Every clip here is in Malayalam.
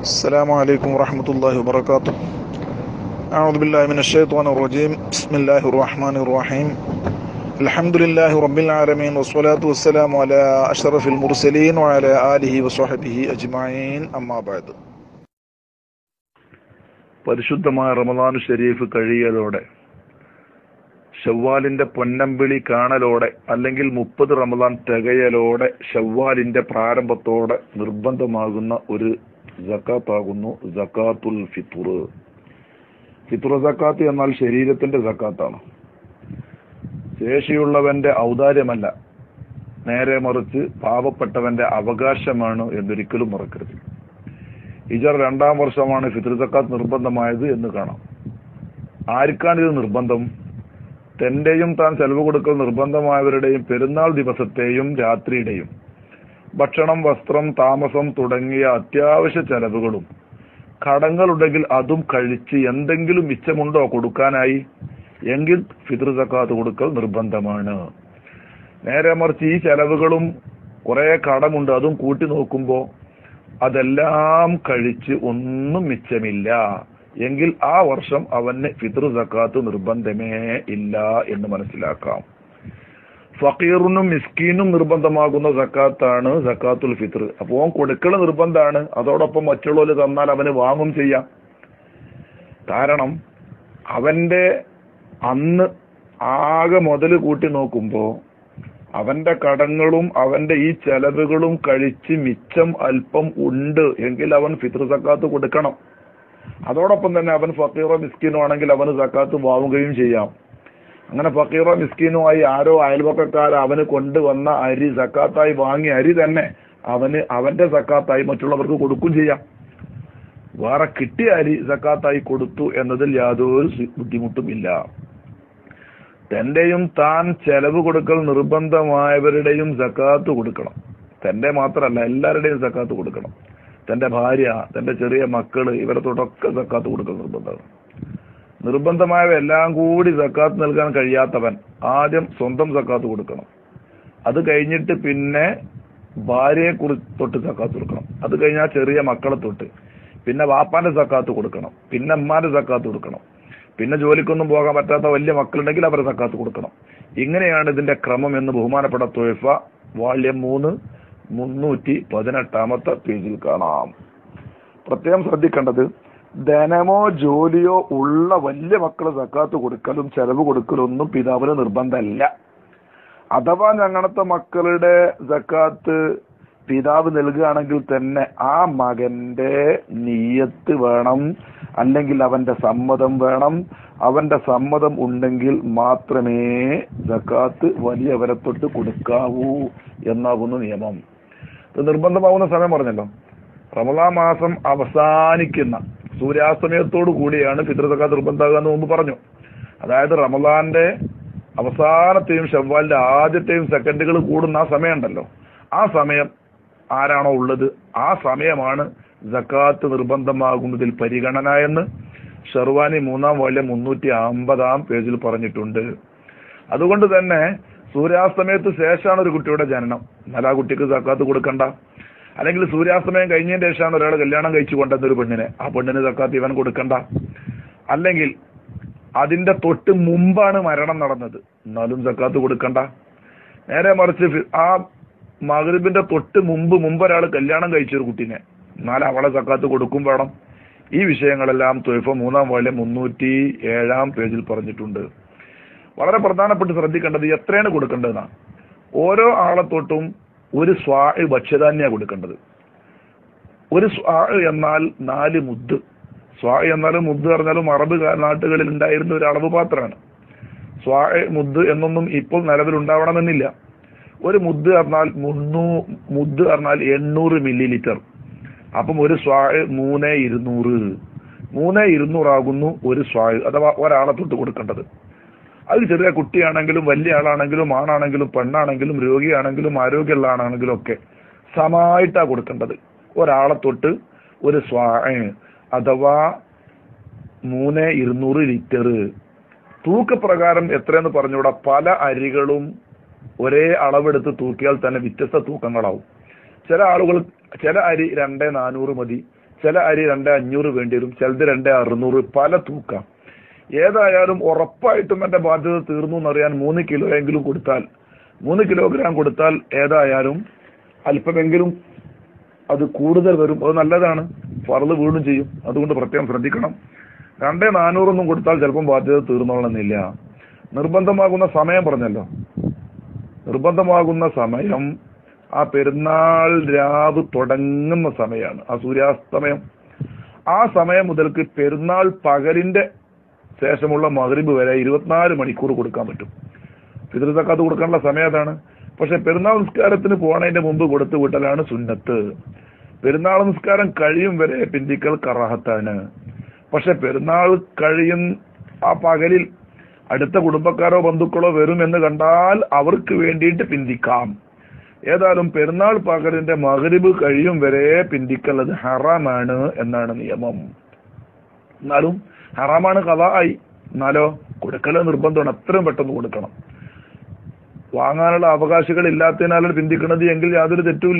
السلام عليكم ورحمة الله وبركاته أعوذ بالله من الشيطان الرجيم بسم الله الرحمن الرحيم الحمد لله رب العالمين والصلاة والسلام على أشرف المرسلين وعلى آله وصحبه أجمعين أما بعد പരിശുദ്ധമായ റമദാൻ ഷരീഫ് കഴിയലോടെ ഷവ്വാലിന്റെ പൊന്നമ്പിളി കാണലോടെ അല്ലെങ്കിൽ മുപ്പത് റമദാൻ തികയലോടെ ഷവ്വാലിന്റെ പ്രാരംഭത്തോടെ നിർബന്ധമാകുന്ന ഒരു ജക്കാത്താകുന്നു ജക്കാത്തുൽ ഫിത്തുർ ഫിത്തുർ ജക്കാത്ത് എന്നാൽ ശരീരത്തിന്റെ ജക്കാത്താണ് ശേഷിയുള്ളവന്റെ ഔദാര്യമല്ല നേരെ മറിച്ച് പാവപ്പെട്ടവന്റെ അവകാശമാണ് എന്നൊരിക്കലും മറക്കരുത് ഇജർ രണ്ടാം വർഷമാണ് ഫിത്ർ സക്കാത്ത് നിർബന്ധമായത് എന്ന് കാണാം ആർക്കാണ് ഇത് നിർബന്ധം തന്റെയും താൻ ചെലവ് കൊടുക്കൽ നിർബന്ധമായവരുടെയും പെരുന്നാൾ ദിവസത്തെയും രാത്രിയുടെയും ഭക്ഷണം വസ്ത്രം താമസം തുടങ്ങിയ അത്യാവശ്യ ചെലവുകളും കടങ്ങളുണ്ടെങ്കിൽ അതും കഴിച്ച് എന്തെങ്കിലും മിച്ചമുണ്ടോ കൊടുക്കാനായി എങ്കിൽ ഫിത്ർ സക്കാത്ത് കൊടുക്കൽ നിർബന്ധമാണ് നേരെ മറിച്ച് ഈ ചെലവുകളും കുറെ കടമുണ്ട് അതും കൂട്ടി നോക്കുമ്പോൾ അതെല്ലാം കഴിച്ച് ഒന്നും മിച്ചമില്ല എങ്കിൽ ആ വർഷം അവന് ഫിത്ർ സക്കാത്ത് നിർബന്ധമേ ഇല്ല എന്ന് മനസ്സിലാക്കാം ഫക്കീറിനും മിസ്കീനും നിർബന്ധമാകുന്ന സക്കാത്താണ് സക്കാത്തുൽ ഫിത്ർ അപ്പോൾ ഓൻ കൊടുക്കൽ നിർബന്ധമാണ് അതോടൊപ്പം മറ്റുള്ളവർ തന്നാൽ അവന് വാങ്ങും ചെയ്യാം കാരണം അവന്റെ അന്ന് ആകെ മുതൽ കൂട്ടി നോക്കുമ്പോൾ അവന്റെ കടങ്ങളും അവന്റെ ഈ ചെലവുകളും കഴിച്ച് മിച്ചം അല്പം ഉണ്ട് എങ്കിൽ അവൻ ഫിത്ർ സക്കാത്ത് കൊടുക്കണം അതോടൊപ്പം തന്നെ അവൻ ഫക്കീറോ മിസ്കീനോ ആണെങ്കിൽ അവന് സക്കാത്ത് വാങ്ങുകയും ചെയ്യാം അങ്ങനെ ഫക്കീറോ മിസ്കീനുമായി ആരോ അയൽവക്കക്കാർ അവന് കൊണ്ടുവന്ന അരി സക്കാത്തായി വാങ്ങിയ അരി തന്നെ അവന് അവന്റെ സക്കാത്തായി മറ്റുള്ളവർക്ക് കൊടുക്കും ചെയ്യാം വേറെ കിട്ടിയ അരി സക്കാത്തായി കൊടുത്തു എന്നതിൽ യാതൊരു ബുദ്ധിമുട്ടും ഇല്ല തന്റെയും താൻ ചെലവ് കൊടുക്കൽ നിർബന്ധമായവരുടെയും സക്കാത്ത് കൊടുക്കണം തന്റെ മാത്രമല്ല എല്ലാവരുടെയും സക്കാത്ത് കൊടുക്കണം തന്റെ ഭാര്യ തന്റെ ചെറിയ മക്കള് ഇവരെ തൊട്ടൊക്കെ സക്കാത്ത് കൊടുക്കൽ നിർബന്ധമാണ് നിർബന്ധമായവ എല്ലാം കൂടി സക്കാത്ത് നൽകാൻ കഴിയാത്തവൻ ആദ്യം സ്വന്തം സക്കാത്ത് കൊടുക്കണം അത് കഴിഞ്ഞിട്ട് പിന്നെ ഭാര്യയെ കുറി തൊട്ട് സക്കാത്ത് കൊടുക്കണം അത് കഴിഞ്ഞാൽ ചെറിയ മക്കളെ തൊട്ട് പിന്നെ വാപ്പാന്റെ സക്കാത്ത് കൊടുക്കണം പിന്നെ അമ്മാന്റെ സക്കാത്ത് കൊടുക്കണം പിന്നെ ജോലിക്കൊന്നും പോകാൻ പറ്റാത്ത വലിയ മക്കളുണ്ടെങ്കിൽ അവരെ സക്കാത്ത് കൊടുക്കണം ഇങ്ങനെയാണ് ഇതിന്റെ ക്രമം എന്ന് ബഹുമാനപ്പെട്ട തൊഴിഫ വാള്യം മൂന്ന് മുന്നൂറ്റി പതിനെട്ടാമത്തെ പേജിൽ കാണാം പ്രത്യേകം ശ്രദ്ധിക്കേണ്ടത് ധനമോ ജോലിയോ ഉള്ള വലിയ മക്കളെ സക്കാത്ത് കൊടുക്കലും ചെലവ് കൊടുക്കലും ഒന്നും പിതാവിന് നിർബന്ധമല്ല അഥവാ ഞങ്ങളത്തെ മക്കളുടെ സക്കാത്ത് പിതാവ് നൽകുകയാണെങ്കിൽ തന്നെ ആ മകന്റെ നീയത്ത് വേണം അല്ലെങ്കിൽ അവന്റെ സമ്മതം വേണം അവന്റെ സമ്മതം ഉണ്ടെങ്കിൽ മാത്രമേ ജക്കാത്ത് വലിയവരെ തൊട്ട് കൊടുക്കാവൂ എന്നാകുന്നു നിയമം ഇത് നിർബന്ധമാവുന്ന സമയം പറഞ്ഞല്ലോ റമദാ മാസം അവസാനിക്കുന്ന സൂര്യാസ്തമയത്തോടു കൂടിയാണ് ഫിത്രസക്കാത്ത് നിർബന്ധമാകുക എന്ന് മുമ്പ് പറഞ്ഞു അതായത് റമദാന്റെ അവസാനത്തെയും ഷവ്വാലിന്റെ ആദ്യത്തെയും സെക്കൻഡുകൾ കൂടുന്ന ആ സമയമുണ്ടല്ലോ ആ സമയം ആരാണോ ഉള്ളത് ആ സമയമാണ് ജക്കാത്ത് നിർബന്ധമാകുന്നതിൽ പരിഗണന എന്ന് ഷെർവാനി മൂന്നാം വാല്യം മുന്നൂറ്റി അമ്പതാം പേജിൽ പറഞ്ഞിട്ടുണ്ട് അതുകൊണ്ട് തന്നെ സൂര്യാസ്തമയത്ത് ശേഷമാണ് ഒരു കുട്ടിയുടെ ജനനം എന്നാൽ ആ കുട്ടിക്ക് സക്കാത്ത് കൊടുക്കണ്ട അല്ലെങ്കിൽ സൂര്യാസ്തമയം കഴിഞ്ഞതിന് ശേഷമാണ് ഒരാൾ കല്യാണം കഴിച്ചു കൊണ്ടുവന്ന ഒരു പെണ്ണിനെ ആ പെണ്ണിന് സക്കാത്ത് ഇവൻ കൊടുക്കണ്ട അല്ലെങ്കിൽ അതിന്റെ തൊട്ട് മുമ്പാണ് മരണം നടന്നത് എന്നാലും സക്കാത്ത് കൊടുക്കണ്ട നേരെ മറിച്ച് ആ മകരബിന്റെ തൊട്ട് മുമ്പ് മുമ്പ് ഒരാൾ കല്യാണം കഴിച്ച ഒരു കുട്ടീനെ എന്നാൽ അവളെ സക്കാത്ത് കൊടുക്കും വേണം ഈ വിഷയങ്ങളെല്ലാം തൊയ്ഫ മൂന്നാം വാല്യം മുന്നൂറ്റി ഏഴാം പേജിൽ പറഞ്ഞിട്ടുണ്ട് വളരെ പ്രധാനപ്പെട്ട് ശ്രദ്ധിക്കേണ്ടത് എത്രയാണ് കൊടുക്കേണ്ടതെന്നാണ് ഓരോ ആളെ തൊട്ടും ഒരു സ്വാ ഭക്ഷ്യധാന്യ കൊടുക്കേണ്ടത് ഒരു സ്വാ എന്നാൽ നാല് മുദ്ദ് സ്വാ എന്നാലും മുദ്ദ് പറഞ്ഞാലും അറബ് നാട്ടുകളിൽ ഉണ്ടായിരുന്ന ഒരു അളവ് പാത്രമാണ് സ്വാ മുദ്ദ് എന്നൊന്നും ഇപ്പോൾ നിലവിലുണ്ടാവണമെന്നില്ല ഒരു മുദ്ദ് പറഞ്ഞാൽ മുന്നൂ മുദ്ദ് പറഞ്ഞാൽ എണ്ണൂറ് മില്ലി ലിറ്റർ അപ്പം ഒരു സ്വാഴ് മൂന്ന് ഇരുന്നൂറ് മൂന്ന് ഇരുന്നൂറാകുന്നു ഒരു സ്വാഴ് അഥവാ ഒരാളെ തൊട്ട് കൊടുക്കേണ്ടത് അത് ചെറിയ കുട്ടിയാണെങ്കിലും വലിയ ആളാണെങ്കിലും ആണാണെങ്കിലും പെണ്ണാണെങ്കിലും രോഗിയാണെങ്കിലും ആരോഗ്യമുള്ള ആളാണെങ്കിലും ഒക്കെ സമായിട്ടാ കൊടുക്കേണ്ടത് ഒരാളെ തൊട്ട് ഒരു സ്വാഴ് അഥവാ മൂന്ന് ഇരുന്നൂറ് ലിറ്റർ തൂക്കപ്രകാരം എത്രയെന്ന് പറഞ്ഞുകൂടാ പല അരികളും ഒരേ അളവെടുത്ത് തൂക്കിയാൽ തന്നെ വ്യത്യസ്ത തൂക്കങ്ങളാവും ചില ആളുകൾ ചില അരി രണ്ടേ നാനൂറ് മതി ചില അരി രണ്ടേ അഞ്ഞൂറ് വേണ്ടി വരും ചിലത് രണ്ടേ അറുന്നൂറ് പല തൂക്കാം ഏതായാലും ഉറപ്പായിട്ടും എന്റെ ബാധ്യത തീർന്നു എന്നറിയാൻ മൂന്ന് കിലോ എങ്കിലും കൊടുത്താൽ മൂന്ന് കിലോഗ്രാം കൊടുത്താൽ ഏതായാലും അല്പമെങ്കിലും അത് കൂടുതൽ വരും അത് നല്ലതാണ് ഫറത് വീണ്ടും ചെയ്യും അതുകൊണ്ട് പ്രത്യേകം ശ്രദ്ധിക്കണം രണ്ടേ നാനൂറൊന്നും കൊടുത്താൽ ചിലപ്പം ബാധ്യത തീർന്നോളണമെന്നില്ല നിർബന്ധമാകുന്ന സമയം പറഞ്ഞല്ലോ നിർബന്ധമാകുന്ന സമയം ആ പെരുന്നാൾ രാവ് തുടങ്ങുന്ന സമയമാണ് ആ സൂര്യാസ്തമയം ആ സമയം മുതൽക്ക് പെരുന്നാൾ പകലിന്റെ ശേഷമുള്ള മഗ്രിബ് വരെ ഇരുപത്തിനാല് മണിക്കൂർ കൊടുക്കാൻ പറ്റും ഫിത്ർ സക്കാത്ത് കൊടുക്കാനുള്ള സമയം അതാണ് പക്ഷെ പെരുന്നാൾ നിസ്കാരത്തിന് പോണതിന്റെ മുമ്പ് കൊടുത്തു വിട്ടലാണ് സുന്നത്ത് പെരുന്നാൾ നിസ്കാരം കഴിയും വരെ പിന്തിക്കൽ കറാഹത്താണ് പക്ഷെ പെരുന്നാൾ കഴിയും ആ പകലിൽ അടുത്ത കുടുംബക്കാരോ ബന്ധുക്കളോ വരും എന്ന് കണ്ടാൽ അവർക്ക് വേണ്ടിയിട്ട് പിന്തിക്കാം ഏതായാലും പെരുന്നാൾ പകലിന്റെ മകരിബ് കഴിയും വരെ പിന്തിക്കൽ അത് ഹറാമാണ് എന്നാണ് നിയമം എന്നാലും ഹറാമാണ് കഥ ആയി എന്നാലോ കൊടുക്കല് നിർബന്ധമാണ് എത്രയും പെട്ടെന്ന് കൊടുക്കണം വാങ്ങാനുള്ള അവകാശികൾ ഇല്ലാത്തതിനാലാണ് പിന്തിക്കുന്നത് എങ്കിൽ യാതൊരു തെറ്റുമില്ല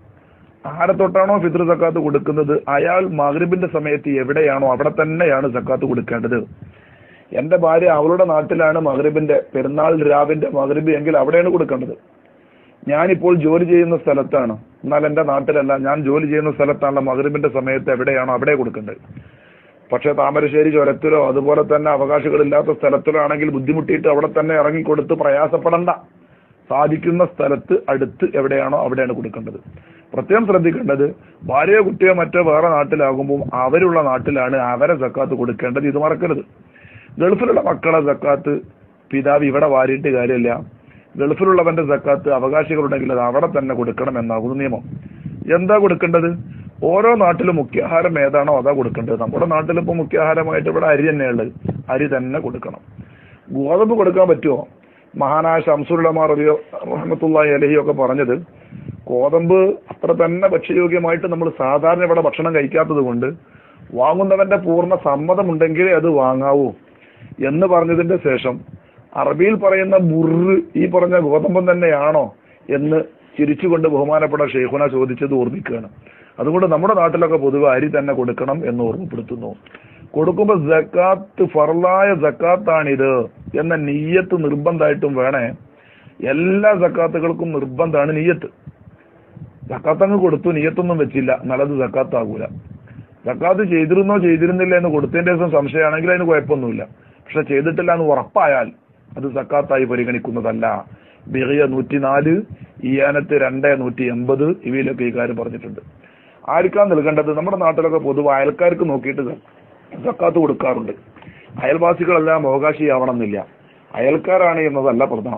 ആരെ തൊട്ടാണോ ഫിത്ർ സക്കാത്ത് കൊടുക്കുന്നത് അയാൾ മഗ്രിബിന്റെ സമയത്ത് എവിടെയാണോ അവിടെ തന്നെയാണ് സക്കാത്ത് കൊടുക്കേണ്ടത് എന്റെ ഭാര്യ അവളുടെ നാട്ടിലാണ് മഗ്രിബിന്റെ പെരുന്നാൾ രാവിന്റെ മഗ്രിബ് എങ്കിൽ അവിടെയാണ് കൊടുക്കേണ്ടത് ഞാനിപ്പോൾ ജോലി ചെയ്യുന്ന സ്ഥലത്താണ് എന്നാൽ എന്റെ നാട്ടിലല്ല ഞാൻ ജോലി ചെയ്യുന്ന സ്ഥലത്താണല്ലോ മഗ്രിബിന്റെ സമയത്ത് എവിടെയാണോ അവിടെ കൊടുക്കേണ്ടത് പക്ഷെ താമരശ്ശേരി ചുരത്തിലോ അതുപോലെ തന്നെ അവകാശികളില്ലാത്ത സ്ഥലത്തിലോ ആണെങ്കിൽ ബുദ്ധിമുട്ടിയിട്ട് അവിടെ തന്നെ ഇറങ്ങിക്കൊടുത്ത് പ്രയാസപ്പെടണ്ട സാധിക്കുന്ന സ്ഥലത്ത് അടുത്ത് എവിടെയാണോ അവിടെയാണ് കൊടുക്കേണ്ടത് പ്രത്യേകം ശ്രദ്ധിക്കേണ്ടത് ഭാര്യയോ കുട്ടിയോ മറ്റോ വേറെ നാട്ടിലാകുമ്പോൾ അവരുള്ള നാട്ടിലാണ് അവരെ സക്കാത്ത് കൊടുക്കേണ്ടത് ഇത് മറക്കരുത് ഗൾഫിലുള്ള മക്കളെ സക്കാത്ത് പിതാവ് ഇവിടെ വാരിയിട്ട് കാര്യമില്ല ഗൾഫിലുള്ളവന്റെ സക്കാത്ത് അവകാശികളുണ്ടെങ്കിൽ അത് അവിടെ തന്നെ കൊടുക്കണം എന്നാകുന്നു നിയമം എന്താ കൊടുക്കേണ്ടത് ഓരോ നാട്ടിലും മുഖ്യാഹാരം ഏതാണോ അതാ കൊടുക്കേണ്ടത് നമ്മുടെ നാട്ടിൽ ഇപ്പോൾ മുഖ്യാഹാരമായിട്ട് ഇവിടെ അരി തന്നെയുള്ളത് അരി തന്നെ കൊടുക്കണം ഗോതമ്പ് കൊടുക്കാൻ പറ്റുമോ മഹാനായ ഷംസുല്ലമാർ റബിയോ റഹമത്തുള്ള അലഹിയോ ഒക്കെ പറഞ്ഞത് ഗോതമ്പ് അത്ര തന്നെ ഭക്ഷ്യയോഗ്യമായിട്ട് നമ്മൾ സാധാരണ ഇവിടെ ഭക്ഷണം കഴിക്കാത്തത് കൊണ്ട് വാങ്ങുന്നവന്റെ പൂർണ്ണ സമ്മതമുണ്ടെങ്കിലേ അത് വാങ്ങാവൂ എന്ന് പറഞ്ഞതിന്റെ ശേഷം അറബിയിൽ പറയുന്ന ബുറ് ഈ പറഞ്ഞ ഗോതമ്പം തന്നെയാണോ എന്ന് ചിരിച്ചുകൊണ്ട് ബഹുമാനപ്പെട്ട ഷെയ്ഖുന ചോദിച്ചത് ഓർമ്മിക്കുകയാണ് അതുകൊണ്ട് നമ്മുടെ നാട്ടിലൊക്കെ പൊതുവെ അരി തന്നെ കൊടുക്കണം എന്ന് ഓർമ്മപ്പെടുത്തുന്നു കൊടുക്കുമ്പോൾ ജക്കാത്ത് ഫർലായ ജക്കാത്താണിത് എന്ന നീയത്ത് നിർബന്ധമായിട്ടും വേണേ എല്ലാ ജക്കാത്തുകൾക്കും നിർബന്ധമാണ് നീയത്ത് ജക്കാത്ത് അങ്ങ് കൊടുത്തു നീയത്തൊന്നും വെച്ചില്ല നല്ലത് ജക്കാത്താകൂല ജക്കാത്ത് ചെയ്തിരുന്നോ ചെയ്തിരുന്നില്ല എന്ന് കൊടുത്തതിന്റെ ദിവസം സംശയമാണെങ്കിൽ അതിന് കുഴപ്പമൊന്നുമില്ല പക്ഷെ ചെയ്തിട്ടില്ല എന്ന് ഉറപ്പായാൽ അത് സക്കാത്തായി പരിഗണിക്കുന്നതല്ല ബിറിയ നൂറ്റിനാല് ഇയാനത്ത് രണ്ട് നൂറ്റി എൺപത് ഇവയിലൊക്കെ ഈ കാര്യം പറഞ്ഞിട്ടുണ്ട് ആർക്കാ നൽകേണ്ടത് നമ്മുടെ നാട്ടിലൊക്കെ പൊതുവെ അയൽക്കാർക്ക് നോക്കിയിട്ട് സക്കാത്ത് കൊടുക്കാറുണ്ട് അയൽവാസികളെല്ലാം അവകാശിയാവണമെന്നില്ല അയൽക്കാരാണ് എന്നതല്ല പ്രധാനം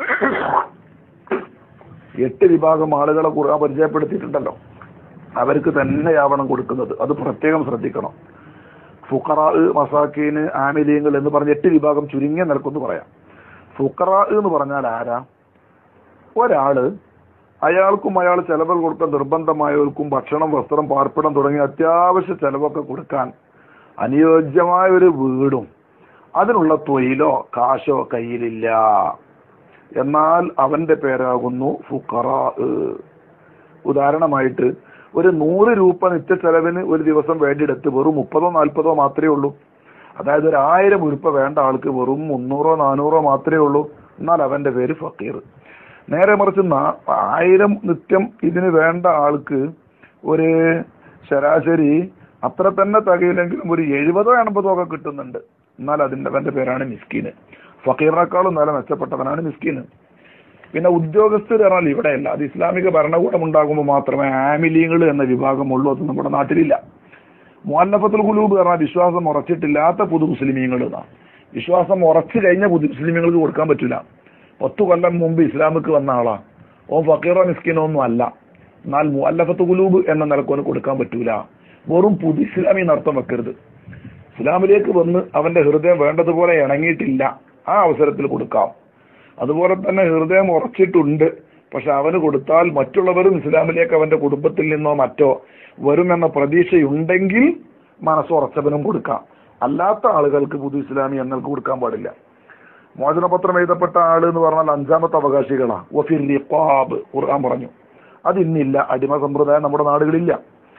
എട്ട് വിഭാഗം ആളുകളെ കുറാൻ പരിചയപ്പെടുത്തിയിട്ടുണ്ടല്ലോ അവർക്ക് തന്നെയാവണം കൊടുക്കുന്നത് അത് പ്രത്യേകം ശ്രദ്ധിക്കണം ഫുക്കറാ മസാക്കീന് ആമിലീങ്ങൾ എന്ന് പറഞ്ഞ എട്ട് വിഭാഗം ചുരുങ്ങിയ നിലക്കൊന്ന് പറയാം ഫുക്കറാ എന്ന് പറഞ്ഞാൽ ആരാ ഒരാള് അയാൾക്കും അയാൾ ചെലവ് കൊടുക്കാൻ നിർബന്ധമായവർക്കും ഭക്ഷണം വസ്ത്രം പാർപ്പിടം തുടങ്ങിയ അത്യാവശ്യ ചെലവൊക്കെ കൊടുക്കാൻ അനുയോജ്യമായ ഒരു വീടും അതിനുള്ള തൊഴിലോ കാശോ കയ്യിലില്ല എന്നാൽ അവന്റെ പേരാകുന്നു ഫുക്കറാ ഉദാഹരണമായിട്ട് ഒരു നൂറ് രൂപ നിത്യ ചെലവിന് ഒരു ദിവസം വേണ്ടിയെടുത്ത് വെറും മുപ്പതോ നാൽപ്പതോ മാത്രമേ ഉള്ളൂ അതായത് ഒരു ആയിരം ഉരുപ്പ വേണ്ട ആൾക്ക് വെറും മുന്നൂറോ നാനൂറോ മാത്രമേ ഉള്ളൂ എന്നാൽ അവന്റെ പേര് ഫക്കീർ നേരെ മറിച്ച് നാ- ആയിരം നിത്യം ഇതിന് വേണ്ട ആൾക്ക് ഒരു ശരാശരി അത്ര തന്നെ തികയില്ലെങ്കിലും ഒരു എഴുപതോ എൺപതോ ഒക്കെ കിട്ടുന്നുണ്ട് എന്നാൽ അതിന്റെ അവന്റെ പേരാണ് മിസ്കീന് ഫക്കീറിനേക്കാളും നല്ല മെച്ചപ്പെട്ടവനാണ് മിസ്കീന് പിന്നെ ഉദ്യോഗസ്ഥർ പറഞ്ഞാൽ ഇവിടെയല്ല അത് ഇസ്ലാമിക ഭരണകൂടം ഉണ്ടാകുമ്പോൾ മാത്രമേ ആമിലീങ്ങൾ എന്ന വിഭാഗമുള്ളൂ അത് നമ്മുടെ നാട്ടിലില്ല മുഅല്ലഫത്തുൽ ഖുലൂബ് പറഞ്ഞാൽ വിശ്വാസം ഉറച്ചിട്ടില്ലാത്ത പുതു മുസ്ലിമീങ്ങൾ എന്നാ വിശ്വാസം ഉറച്ചു കഴിഞ്ഞ പുതു മുസ്ലിമീങ്ങൾക്ക് കൊടുക്കാൻ പറ്റില്ല പത്തു കൊല്ലം മുമ്പ് ഇസ്ലാമിക്ക് വന്ന ആളാ ഓ ഫക്കീറോ മിസ്കിനോ ഒന്നും അല്ല എന്നാൽ മുഅല്ലഫത്ത് ഖുലൂബ് എന്ന നിലക്കൊന്ന് കൊടുക്കാൻ പറ്റൂല വെറും പുതു ഇസ്ലാമി നടത്തം വെക്കരുത് ഇസ്ലാമിലേക്ക് വന്ന് അവന്റെ ഹൃദയം വേണ്ടതുപോലെ ഇണങ്ങിയിട്ടില്ല ആ അവസരത്തിൽ കൊടുക്കാം അതുപോലെ തന്നെ ഹൃദയം ഉറച്ചിട്ടുണ്ട് പക്ഷെ അവന് കൊടുത്താൽ മറ്റുള്ളവരും ഇസ്ലാമിലേക്ക് അവന്റെ കുടുംബത്തിൽ നിന്നോ മറ്റോ വരുമെന്ന പ്രതീക്ഷയുണ്ടെങ്കിൽ മനസ്സുറച്ചവനും കൊടുക്കാം അല്ലാത്ത ആളുകൾക്ക് പുതു ഇസ്ലാമി എന്നൽക്ക് കൊടുക്കാൻ പാടില്ല മോചനപത്രം എഴുതപ്പെട്ട ആള് എന്ന് പറഞ്ഞാൽ അഞ്ചാമത്തെ അവകാശികളാ വഫിർ റിഖാബ് ഖുർആൻ പറഞ്ഞു അത് ഇന്നില്ല അടിമ സമ്പ്രദായം നമ്മുടെ നാടുകളില്ല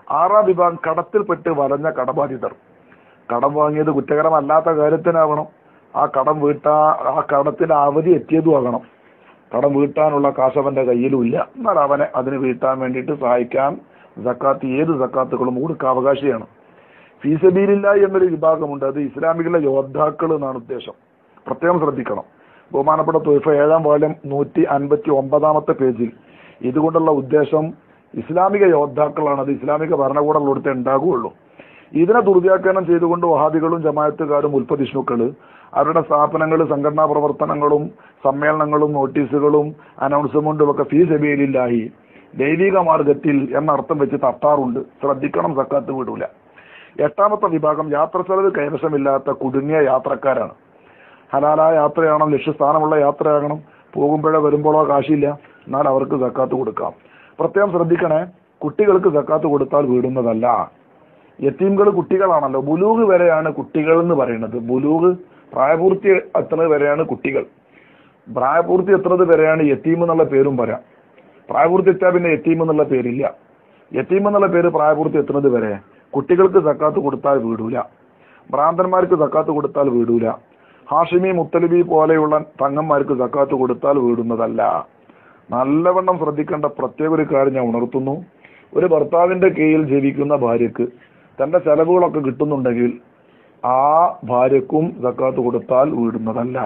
ആറാം വിഭാഗം കടത്തിൽപ്പെട്ട് വലഞ്ഞ കടബാധിതർ കടം വാങ്ങിയത് കുറ്റകരമല്ലാത്ത കാര്യത്തിനാവണം ആ കടം വീട്ടാ ആ കടത്തിന്റെ അവധി എത്തിയതും ആകണം കടം വീട്ടാനുള്ള കാശ് അവന്റെ കയ്യിലും ഇല്ല എന്നാൽ അവനെ അതിന് വീട്ടാൻ വേണ്ടിയിട്ട് സഹായിക്കാൻ സക്കാത്ത് ഏത് സക്കാത്തുകളും കൊടുക്കാൻ അവകാശിയാണ് ഫീസബീലില്ല എന്നൊരു വിഭാഗമുണ്ട് അത് ഇസ്ലാമികളുടെ യോദ്ധാക്കൾ എന്നാണ് ഉദ്ദേശം പ്രത്യേകം ശ്രദ്ധിക്കണം ബഹുമാനപ്പെട്ട തൊയ്ഫ ഏഴാം വാല്യം നൂറ്റി അൻപത്തി ഒമ്പതാമത്തെ പേജിൽ ഇതുകൊണ്ടുള്ള ഉദ്ദേശം ഇസ്ലാമിക യോദ്ധാക്കളാണ് അത് ഇസ്ലാമിക ഭരണകൂടമുള്ളിടത്തെ ഉണ്ടാകുകയുള്ളൂ ഇതിനെ ദുർവ്യാഖ്യാനം ചെയ്തുകൊണ്ട് വഹാദികളും ജമായത്തുകാരും ഉൽപ്പതിഷ്ണുക്കള് അവരുടെ സ്ഥാപനങ്ങൾ സംഘടനാ പ്രവർത്തനങ്ങളും സമ്മേളനങ്ങളും നോട്ടീസുകളും അനൗൺസ്മെന്റും ഒക്കെ ഫീ സെബിയിലില്ലായി ദൈവിക മാർഗത്തിൽ എന്നർത്ഥം വെച്ച് തട്ടാറുണ്ട് ശ്രദ്ധിക്കണം സക്കാത്ത് വിടൂല എട്ടാമത്തെ വിഭാഗം യാത്ര ചെലവ് കൈവശമില്ലാത്ത കുടുങ്ങിയ യാത്രക്കാരാണ് ഹലാലായ യാത്രയാണോ ലക്ഷ്യസ്ഥാനമുള്ള യാത്രയാകണം പോകുമ്പോഴോ വരുമ്പോഴോ കാശില്ല എന്നാൽ അവർക്ക് സക്കാത്ത് കൊടുക്കാം പ്രത്യേകം ശ്രദ്ധിക്കണേ കുട്ടികൾക്ക് സക്കാത്ത് കൊടുത്താൽ വീടുന്നതല്ല യത്തീംകൾ കുട്ടികളാണല്ലോ ബുലൂഗ് വരെയാണ് കുട്ടികൾ എന്ന് പറയുന്നത് ബുലൂഗ് പ്രായപൂർത്തി എത്തുന്നത് വരെയാണ് കുട്ടികൾ പ്രായപൂർത്തി എത്തുന്നത് വരെയാണ് യത്തീം എന്നുള്ള പേരും പറയാം പ്രായപൂർത്തി എത്തിയാൽ പിന്നെ യത്തീം എന്നുള്ള പേരില്ല യത്തീം എന്നുള്ള പേര് പ്രായപൂർത്തി എത്തുന്നത് വരെ കുട്ടികൾക്ക് സക്കാത്ത് കൊടുത്താൽ വീടൂല ഭ്രാന്തന്മാർക്ക് സക്കാത്ത് കൊടുത്താൽ വീടൂല ഹാഷിമി മുത്തലിബി പോലെയുള്ള തങ്ങന്മാർക്ക് സക്കാത്ത് കൊടുത്താൽ വീടുന്നതല്ല നല്ലവണ്ണം ശ്രദ്ധിക്കേണ്ട പ്രത്യേക ഒരു കാര്യം ഞാൻ ഉണർത്തുന്നു ഒരു ഭർത്താവിന്റെ കീഴിൽ ജീവിക്കുന്ന ഭാര്യക്ക് തന്റെ ചെലവുകളൊക്കെ കിട്ടുന്നുണ്ടെങ്കിൽ ആ ഭാര്യക്കും സക്കാത്ത് കൊടുത്താൽ വീടുന്നതല്ല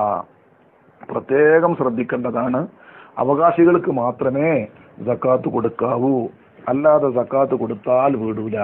പ്രത്യേകം ശ്രദ്ധിക്കേണ്ടതാണ് അവകാശികൾക്ക് മാത്രമേ സക്കാത്ത് കൊടുക്കാവൂ അല്ലാതെ സക്കാത്ത് കൊടുത്താൽ വീടൂല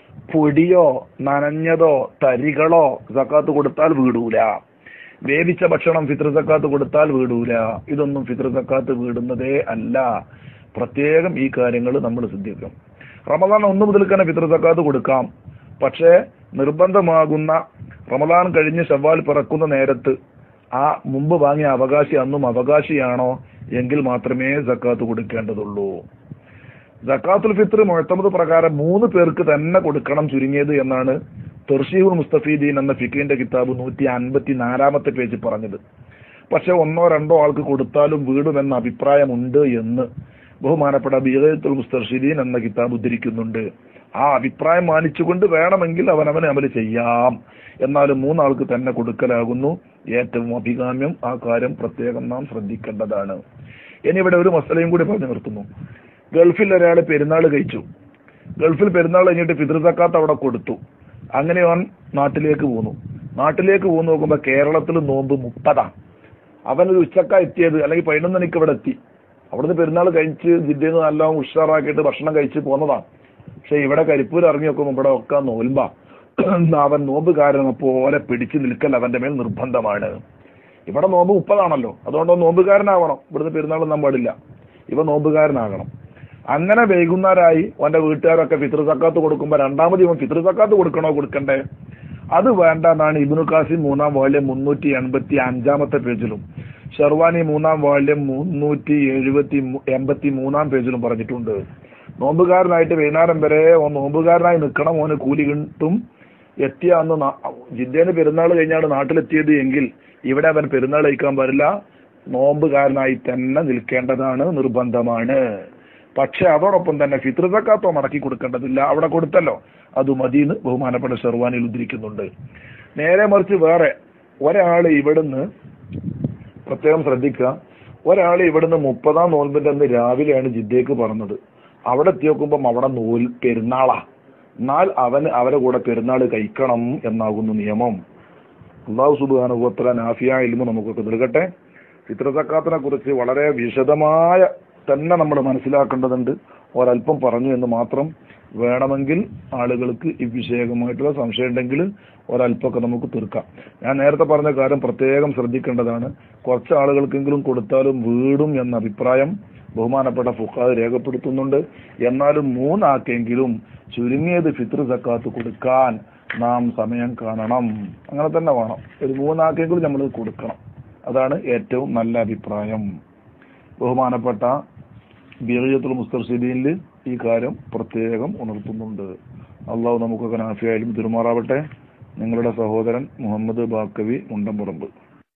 പൊടിയോ നനഞ്ഞതോ തരികളോ സക്കാത്ത് കൊടുത്താൽ വീടൂല വേവിച്ച ഭക്ഷണം ഫിത്ര സക്കാത്ത് കൊടുത്താൽ വീടൂല ഇതൊന്നും ഫിത്ര സക്കാത്ത് വീടുന്നതേ അല്ല പ്രത്യേകം ഈ കാര്യങ്ങൾ നമ്മൾ ശ്രദ്ധിക്കണം റമദാൻ ഒന്ന് മുതൽ തന്നെ ഫിത്ര സക്കാത്ത് കൊടുക്കാം പക്ഷേ നിർബന്ധമാകുന്ന റമദാൻ കഴിഞ്ഞ് ഷവ്വാൽ പിറക്കുന്ന നേരത്ത് ആ മുമ്പ് വാങ്ങിയ അവകാശി അന്നും അവകാശിയാണോ എങ്കിൽ മാത്രമേ സക്കാത്ത് കൊടുക്കേണ്ടതുള്ളൂ സക്കാത്തുൽ ഫിത്ർ മുഴത്തമത് പ്രകാരം മൂന്ന് പേർക്ക് തന്നെ കൊടുക്കണം ചുരുങ്ങിയത് എന്നാണ് തെർഷീഹുൽ മുസ്തഫീദീൻ എന്ന ഫിഖിന്റെ കിതാബ് നൂറ്റി അൻപത്തി നാലാമത്തെ പേജ് പറഞ്ഞത് പക്ഷെ ഒന്നോ രണ്ടോ ആൾക്ക് കൊടുത്താലും വീടുമെന്ന അഭിപ്രായമുണ്ട് എന്ന് ബഹുമാനപ്പെട്ട ബീഗത്തുൽ മുസ്തർഷിദീൻ എന്ന കിതാബ് ഉദ്ധരിക്കുന്നുണ്ട് ആ അഭിപ്രായം മാനിച്ചുകൊണ്ട് വേണമെങ്കിൽ അവനവന് അമല് ചെയ്യാം എന്നാലും മൂന്നാൾക്ക് തന്നെ കൊടുക്കലാകുന്നു ഏറ്റവും അഭികാമ്യം ആ കാര്യം പ്രത്യേകം നാം ശ്രദ്ധിക്കേണ്ടതാണ് ഇനി ഇവിടെ ഒരു മസലയും കൂടി പറഞ്ഞു നിർത്തുന്നു ഗൾഫിൽ ഒരാൾ പെരുന്നാൾ കഴിച്ചു ഗൾഫിൽ പെരുന്നാൾ കഴിഞ്ഞിട്ട് പിതൃസക്കാത്ത് അവിടെ കൊടുത്തു അങ്ങനെ അവൻ നാട്ടിലേക്ക് പോന്നു നാട്ടിലേക്ക് പോന്നു നോക്കുമ്പോ കേരളത്തിൽ നോമ്പ് മുപ്പതാണ് അവനൊരു ഉച്ചക്ക എത്തിയത് അല്ലെങ്കിൽ പതിനൊന്ന് മണിക്ക് ഇവിടെ എത്തി അവിടുന്ന് പെരുന്നാൾ കഴിച്ച് ജിദ്ദയിൽ നിന്ന് നല്ല ഉഷാറാക്കിയിട്ട് ഭക്ഷണം കഴിച്ച് പോന്നതാണ് പക്ഷെ ഇവിടെ കരിപ്പൂർ ഇറങ്ങി നോക്കുമ്പോൾ ഇവിടെ ഒക്കെ നോൽമ്പ അവൻ നോമ്പ് കാരണം പോലെ പിടിച്ചു നിൽക്കൽ അവന്റെ മേൽ നിർബന്ധമാണ് ഇവിടെ നോമ്പ് മുപ്പതാണല്ലോ അതുകൊണ്ട് അവൻ നോമ്പുകാരനാവണം ഇവിടുന്ന് പെരുന്നാൾ നാൻ പാടില്ല ഇവ നോമ്പുകാരനാകണം അങ്ങനെ വൈകുന്നേരമായി അവന്റെ വീട്ടുകാരൊക്കെ ഫിത്ർ സക്കാത്ത് കൊടുക്കുമ്പോൾ രണ്ടാമത് ഇവൻ ഫിത്ർ സക്കാത്ത് കൊടുക്കണോ കൊടുക്കണ്ടേ അത് വേണ്ട എന്നാണ് ഇബിനു കാസിം മൂന്നാം വാല്യം മുന്നൂറ്റി എൺപത്തി അഞ്ചാമത്തെ പേജിലും ഷെർവാനി മൂന്നാം വാല്യം മുന്നൂറ്റി എഴുപത്തി എൺപത്തി മൂന്നാം പേജിലും പറഞ്ഞിട്ടുണ്ട് നോമ്പുകാരനായിട്ട് വൈകുന്നേരം വരെ ഓൻ നോമ്പുകാരനായി നിൽക്കണം ഓന് കൂലി കിട്ടും എത്തിയ അന്ന് നാ- ജിദ്ദേന് പെരുന്നാൾ കഴിഞ്ഞാണ് നാട്ടിലെത്തിയത് എങ്കിൽ ഇവിടെ അവൻ പെരുന്നാൾ കഴിക്കാൻ പാടില്ല നോമ്പുകാരനായി തന്നെ നിൽക്കേണ്ടതാണ് നിർബന്ധമാണ് പക്ഷെ അതോടൊപ്പം തന്നെ ഫിത്ർ സക്കാത്തോ മടക്കി കൊടുക്കേണ്ടതില്ല അവിടെ കൊടുത്തല്ലോ അത് മതിന്ന് ബഹുമാനപ്പെട്ട ഷെർവാനിൽ ഉദ്ധരിക്കുന്നുണ്ട് നേരെ മറിച്ച് വേറെ ഒരാൾ ഇവിടുന്ന് പ്രത്യേകം ശ്രദ്ധിക്കുക ഒരാൾ ഇവിടുന്ന് മുപ്പതാം നോൽമ്പിന്റെ അന്ന് രാവിലെയാണ് ജിദ്ദയ്ക്ക് പറഞ്ഞത് അവിടെ എത്തി നോക്കുമ്പം അവിടെ നോൽ പെരുന്നാളാ എന്നാൽ അവന് അവരെ കൂടെ പെരുന്നാൾ കഴിക്കണം എന്നാകുന്നു നിയമം അള്ളാഹു സുബാനുഭവത്തില നാഫിയ ഇൽമു നമുക്കൊക്കെ നൽകട്ടെ ചിത്രസക്കാത്തിനെ കുറിച്ച് വളരെ വിശദമായ തന്നെ നമ്മൾ മനസ്സിലാക്കേണ്ടതുണ്ട് ഒരല്പം പറഞ്ഞു എന്ന് മാത്രം വേണമെങ്കിൽ ആളുകൾക്ക് ഈ വിഷയകമായിട്ടുള്ള സംശയം ഉണ്ടെങ്കിൽ ഒരല്പമൊക്കെ നമുക്ക് തീർക്കാം ഞാൻ നേരത്തെ പറഞ്ഞ കാര്യം പ്രത്യേകം ശ്രദ്ധിക്കേണ്ടതാണ് കുറച്ച് ആളുകൾക്കെങ്കിലും കൊടുത്താലും വീടും എന്ന അഭിപ്രായം ബഹുമാനപ്പെട്ട ഫുഖാദ് രേഖപ്പെടുത്തുന്നുണ്ട് എന്നാലും മൂന്നാക്കെങ്കിലും ചുരുങ്ങിയത് ഫിത്ർ സക്കാത്ത് കൊടുക്കാൻ നാം സമയം കാണണം അങ്ങനെ തന്നെ വേണം ഒരു മൂന്നാക്കെങ്കിലും നമ്മൾ കൊടുക്കണം അതാണ് ഏറ്റവും നല്ല അഭിപ്രായം ബഹുമാനപ്പെട്ട ബിറിയത്തുൽ മുസ്തർസിദീനിൽ ഈ കാര്യം പ്രത്യേകം ഉണർത്തുന്നുണ്ട് അള്ളാഹു നമുക്കൊക്കെ നാഫിയായാലും തിരുമാറാവട്ടെ നിങ്ങളുടെ സഹോദരൻ മുഹമ്മദ് ബാക്കവി മുണ്ടമ്പുറമ്പ്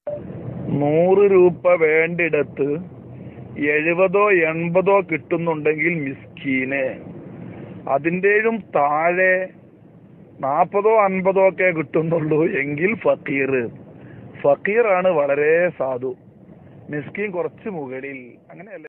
നൂറ് രൂപ വേണ്ടിടത്ത് എഴുപതോ എൺപതോ കിട്ടുന്നുണ്ടെങ്കിൽ മിസ്കീന് അതിൻ്റെയും താഴെ നാൽപ്പതോ അൻപതോ ഒക്കെ കിട്ടുന്നുള്ളൂ എങ്കിൽ ഫക്കീർ ഫക്കീറാണ് വളരെ സാധു മിസ്കീൻ കുറച്ച് മുകളിൽ അങ്ങനെയല്ലേ